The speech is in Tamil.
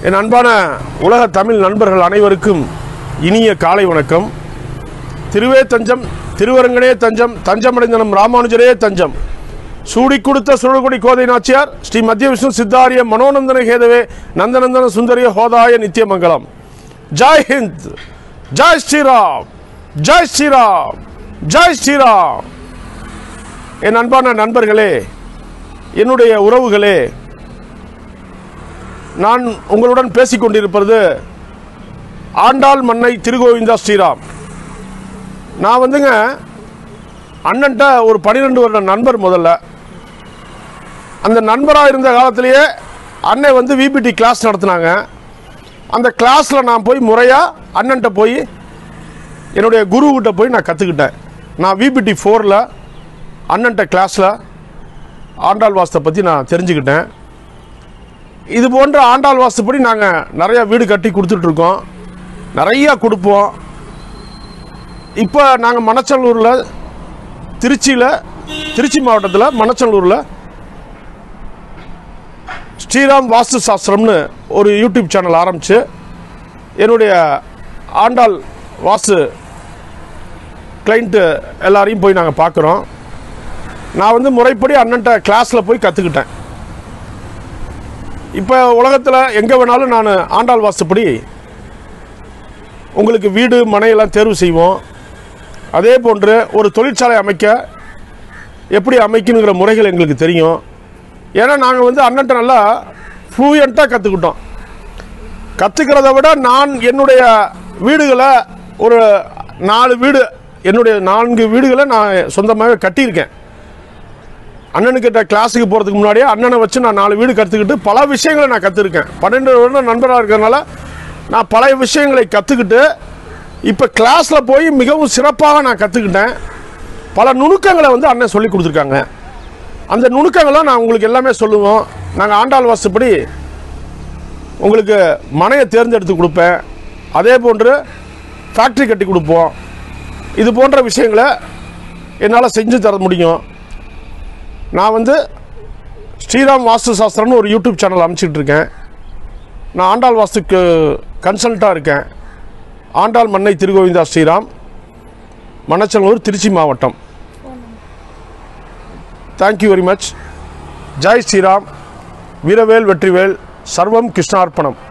என் அன்பான உலக தமிழ் நண்பர்கள் அனைவருக்கும் இனிய காலை வணக்கம் திருவே தஞ்சம் திருவரங்கனே தஞ்சம் தஞ்சமடைந்த நம் ராமானுஜரே தஞ்சம் சூடி கொடுத்த சுழல்குடி கோதை நாச்சியார் ஸ்ரீ மத்திய விஷ்ணு சித்தாரிய மனோநந்தன கேதவே நந்தநந்தன சுந்தரிய ஹோதாய நித்தியமங்கலம் ஜெய் ஹிந்த் ஜெய் ஸ்ரீராம் ஜெய் ஸ்ரீராம் ஜெய் ஸ்ரீராம் என் அன்பான நண்பர்களே என்னுடைய உறவுகளே நான் உங்களுடன் பேசிக் கொண்டிருப்பது ஆண்டாள் மன்னை திருகோவிந்தா ஸ்ரீராம் நான் வந்துங்க அண்ணன்ட்ட ஒரு பன்னிரெண்டு வருட நண்பர் முதல்ல அந்த நண்பராக இருந்த காலத்திலேயே அண்ணன் வந்து விபிடி கிளாஸ் நடத்துனாங்க அந்த கிளாஸில் நான் போய் முறையாக அண்ணன்ட்ட போய் என்னுடைய குருக்கிட்ட போய் நான் கற்றுக்கிட்டேன் நான் விபிடி ஃபோரில் அண்ணன்ட்ட கிளாஸில் ஆண்டாள் வாஸ்தை பற்றி நான் தெரிஞ்சுக்கிட்டேன் இது போன்ற ஆண்டாள் வாஸ்துப்படி நாங்கள் நிறைய வீடு கட்டி கொடுத்துட்ருக்கோம் நிறையா கொடுப்போம் இப்போ நாங்கள் மணச்சல்லூரில் திருச்சியில் திருச்சி மாவட்டத்தில் மணச்சல்லூரில் ஸ்ரீராம் வாஸ்து சாஸ்திரம்னு ஒரு யூடியூப் சேனல் ஆரம்பித்து என்னுடைய ஆண்டாள் வாஸ்து கிளைண்ட்டு எல்லாரையும் போய் நாங்கள் பார்க்குறோம் நான் வந்து முறைப்படி அண்ணன்ட்ட கிளாஸில் போய் கற்றுக்கிட்டேன் இப்போ உலகத்தில் எங்கே வேணாலும் நான் ஆண்டாள் வாஸ்துப்படி உங்களுக்கு வீடு மனையெல்லாம் தேர்வு செய்வோம் அதே போன்று ஒரு தொழிற்சாலை அமைக்க எப்படி அமைக்கணுங்கிற முறைகள் எங்களுக்கு தெரியும் ஏன்னா நாங்கள் வந்து அண்ணன்ட்ட நல்லா ஃப்ளூயண்ட்டாக கற்றுக்கிட்டோம் கற்றுக்கிறத விட நான் என்னுடைய வீடுகளை ஒரு நாலு வீடு என்னுடைய நான்கு வீடுகளை நான் சொந்தமாகவே கட்டியிருக்கேன் அண்ணனுக்கிட்ட கிளாஸுக்கு போகிறதுக்கு முன்னாடியே அண்ணனை வச்சு நான் நாலு வீடு கற்றுக்கிட்டு பல விஷயங்களை நான் கற்றுருக்கேன் பன்னெண்டு வருடம் நண்பராக இருக்கிறதுனால நான் பல விஷயங்களை கற்றுக்கிட்டு இப்போ கிளாஸில் போய் மிகவும் சிறப்பாக நான் கற்றுக்கிட்டேன் பல நுணுக்கங்களை வந்து அண்ணன் சொல்லி கொடுத்துருக்காங்க அந்த நுணுக்கங்களை நான் உங்களுக்கு எல்லாமே சொல்லுவோம் நாங்கள் ஆண்டாள் வாசுப்படி உங்களுக்கு மனையை தேர்ந்தெடுத்து கொடுப்பேன் அதே போன்று ஃபேக்ட்ரி கட்டி கொடுப்போம் இது போன்ற விஷயங்களை என்னால் செஞ்சு தர முடியும் நான் வந்து ஸ்ரீராம் வாஸ்து சாஸ்திரம்னு ஒரு யூடியூப் சேனல் அமைச்சிட்டு இருக்கேன் நான் ஆண்டாள் வாஸ்துக்கு கன்சல்ட்டாக இருக்கேன் ஆண்டாள் மன்னை திருகோவிந்தா ஸ்ரீராம் மணச்சலூர் திருச்சி மாவட்டம் thank you very much Jai Sriram வீரவேல் வெற்றிவேல் சர்வம் கிருஷ்ணார்ப்பணம்